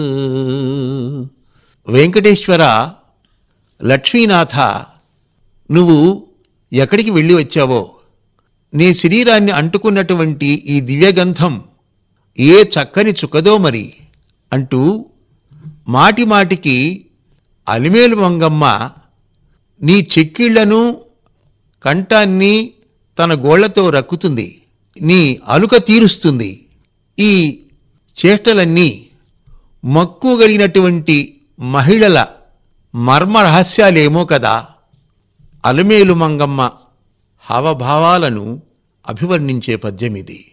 వెంకటేశ్వర లక్ష్మీనాథ నువ్వు ఎక్కడికి వెళ్ళి వచ్చావో నీ శరీరాన్ని అంటుకున్నటువంటి ఈ దివ్యగంధం ఏ చక్కని చుక్కదో మరి అంటూ మాటి మాటికి అలిమేలు మంగమ్మ నీ చెక్కిళ్లను కంఠాన్ని తన గోళ్లతో రక్కుతుంది నీ అలుక తీరుస్తుంది ఈ చేష్టలన్నీ మక్కువగలిగినటువంటి మహిళల మర్మ రహస్యాలేమో కదా అలమేలు మంగమ్మ హావభావాలను అభివర్ణించే పద్యమిది